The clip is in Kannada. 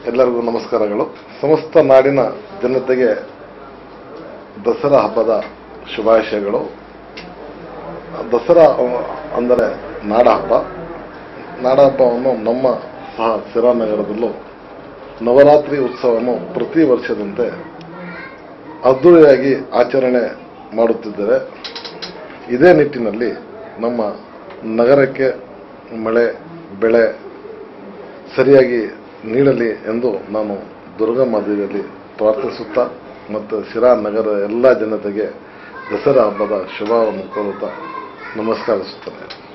ಎಲ್ಲರಿಗೂ ನಮಸ್ಕಾರಗಳು ಸಮಸ್ತ ನಾಡಿನ ಜನತೆಗೆ ದಸರಾ ಹಬ್ಬದ ಶುಭಾಶಯಗಳು ದಸರಾ ಅಂದರೆ ನಾಡ ಹಬ್ಬ ನಾಡ ಹಬ್ಬವನ್ನು ನಮ್ಮ ಸಹ ಸಿರಾನಗರದಲ್ಲೂ ನವರಾತ್ರಿ ಉತ್ಸವವನ್ನು ಪ್ರತಿ ವರ್ಷದಂತೆ ಅದ್ದೂರಿಯಾಗಿ ಆಚರಣೆ ಮಾಡುತ್ತಿದ್ದೇವೆ ಇದೇ ನಿಟ್ಟಿನಲ್ಲಿ ನಮ್ಮ ನಗರಕ್ಕೆ ಮಳೆ ಬೆಳೆ ಸರಿಯಾಗಿ ನೀಡಲಿ ಎಂದು ನಾನು ದುರ್ಗಮಾದೇವಿಯಲ್ಲಿ ಪ್ರಾರ್ಥಿಸುತ್ತಾ ಮತ್ತು ಶಿರಾ ನಗರದ ಎಲ್ಲ ಜನತೆಗೆ ದಸರಾ ಹಬ್ಬದ ಶುಭವನ್ನು ಕೋರುತ್ತಾ ನಮಸ್ಕರಿಸುತ್ತೇನೆ